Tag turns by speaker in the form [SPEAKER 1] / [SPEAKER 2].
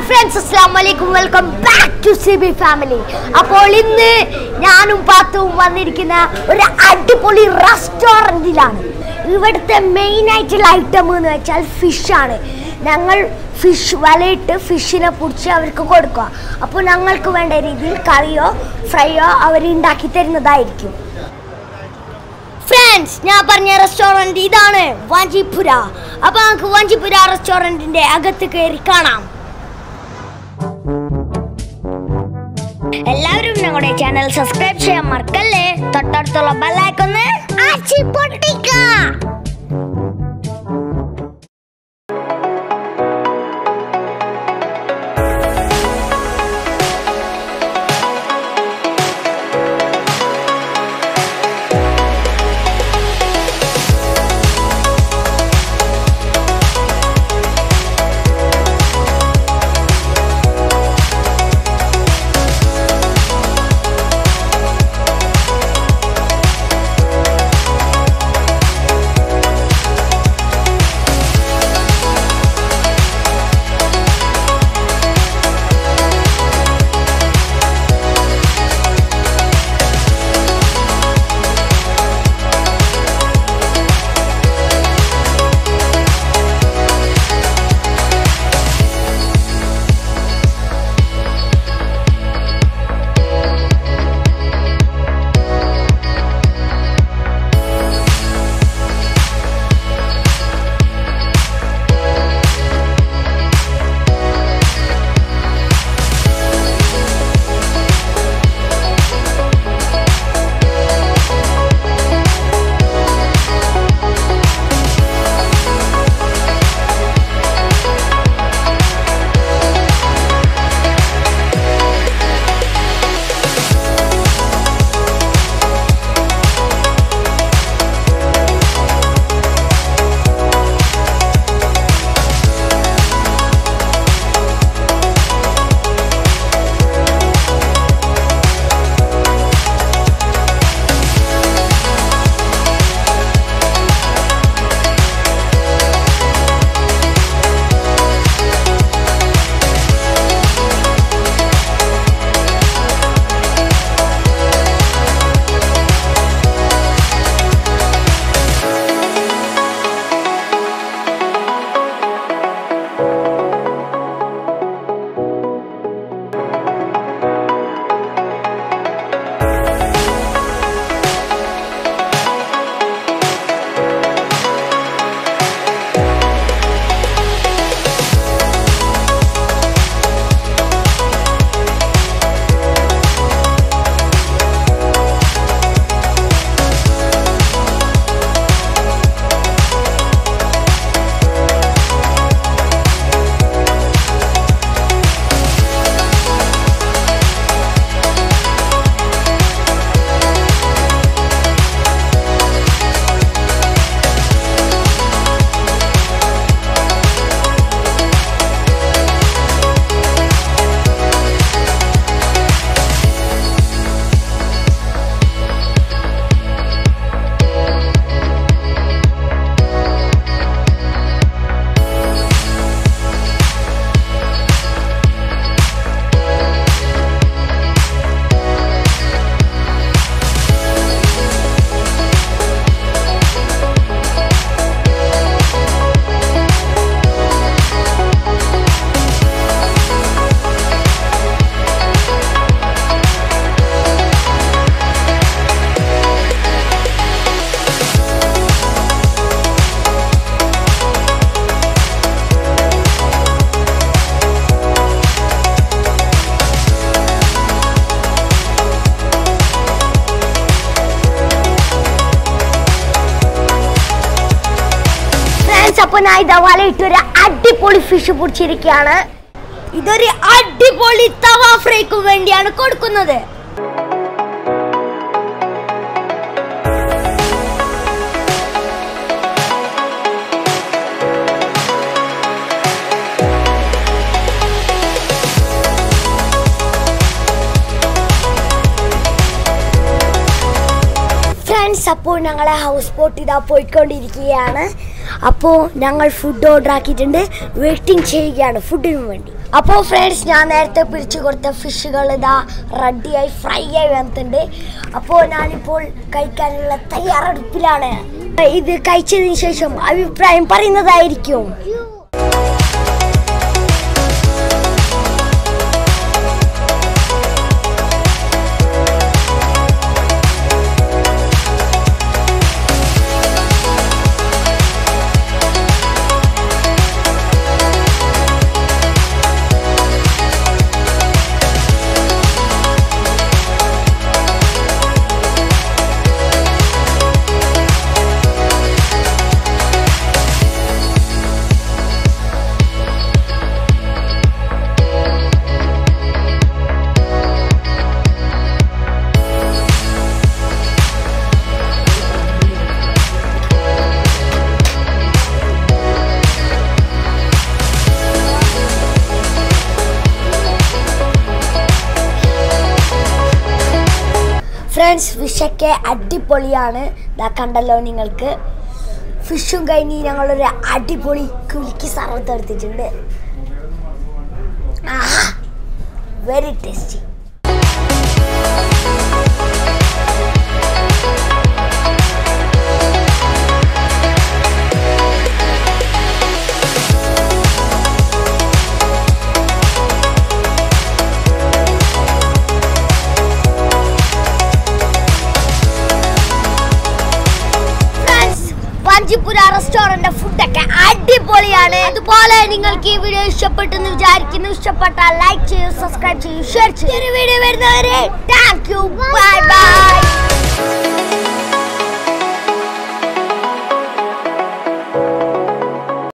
[SPEAKER 1] friends അസ്സാം വലൈക്കും welcome back to C B family അപ്പോൾ ഇന്ന് ഞാനും പാത്തും വന്നിരിക്കുന്ന ഒരു അടിപൊളി റെസ്റ്റോറൻറ്റിലാണ് ഇവിടുത്തെ മെയിൻ ആയിട്ടുള്ള ഐറ്റം എന്ന് വെച്ചാൽ ഫിഷാണ് ഞങ്ങൾ ഫിഷ് വലയിട്ട് ഫിഷിനെ പിടിച്ച് അവർക്ക് കൊടുക്കുക അപ്പോൾ ഞങ്ങൾക്ക് വേണ്ട രീതിയിൽ കറിയോ ഫ്രൈയോ അവർ ഉണ്ടാക്കി തരുന്നതായിരിക്കും ഫ്രണ്ട്സ് ഞാൻ പറഞ്ഞ റെസ്റ്റോറൻറ്റ് ഇതാണ് വാഞ്ചിപ്പുര അപ്പോൾ നമുക്ക് വാഞ്ചിപ്പുര റെസ്റ്റോറൻറ്റിൻ്റെ അകത്ത് കയറി കാണാം എല്ലാവരും ഞങ്ങളുടെ ചാനൽ സബ്സ്ക്രൈബ് ചെയ്യാൻ മറക്കല്ലേ തൊട്ടടുത്തുള്ള ബെല്ലൈക്കൊന്ന് ആച്ചി പൊട്ടിക്ക ഫ്രണ്ട്സ് അപ്പോൾ ഞാൻ ഇതാ വലയിട്ട് ഒരു അടിപൊളി ഫിഷ് പിടിച്ചിരിക്കുകയാണ് ഇതൊരു അടിപൊളി തവ ഫ്രൈക്ക് വേണ്ടിയാണ് കൊടുക്കുന്നത് ഫ്രണ്ട്സ് അപ്പോൾ ഞങ്ങളെ ഹൗസ് ബോട്ട് ഇതാ പോയിക്കൊണ്ടിരിക്കുകയാണ് അപ്പോൾ ഞങ്ങൾ ഫുഡ് ഓർഡർ ആക്കിയിട്ടുണ്ട് വെയിറ്റിംഗ് ചെയ്യുകയാണ് ഫുഡിന് വേണ്ടി അപ്പോൾ ഫ്രണ്ട്സ് ഞാൻ നേരത്തെ പിടിച്ചു കൊടുത്ത ഫിഷുകൾ ഇതാ റെഡിയായി ഫ്രൈ ആയി വന്നിട്ടുണ്ട് അപ്പോൾ ഞാനിപ്പോൾ കഴിക്കാനുള്ള തയ്യാറെടുപ്പിലാണ് ഇത് കഴിച്ചതിന് ശേഷം അഭിപ്രായം പറയുന്നതായിരിക്കും ഫ്രണ്ട്സ് ഫിഷൊക്കെ അടിപൊളിയാണ് ഇതാ കണ്ടല്ലോ നിങ്ങൾക്ക് ഫിഷും കഴിഞ്ഞ് ഞങ്ങളൊരു അടിപൊളി കുലുക്കി സർവത്ത് എടുത്തിട്ടുണ്ട് very tasty friends Vanchipura restaurant ഫുഡൊക്കെ അടിപൊളിയാണ് അതുപോലെ നിങ്ങൾക്ക് ഈ വീഡിയോ ഇഷ്ടപ്പെട്ടെന്ന് വിചാരിക്കുന്നു ഇഷ്ടപ്പെട്ടാൽ ലൈക്ക് ചെയ്യൂ സബ്സ്ക്രൈബ് ചെയ്യൂ ഷെയർ ചെയ്യൂ ഒരു വീഡിയോ വരുന്നവരെ താങ്ക് യു ബൈ ബൈ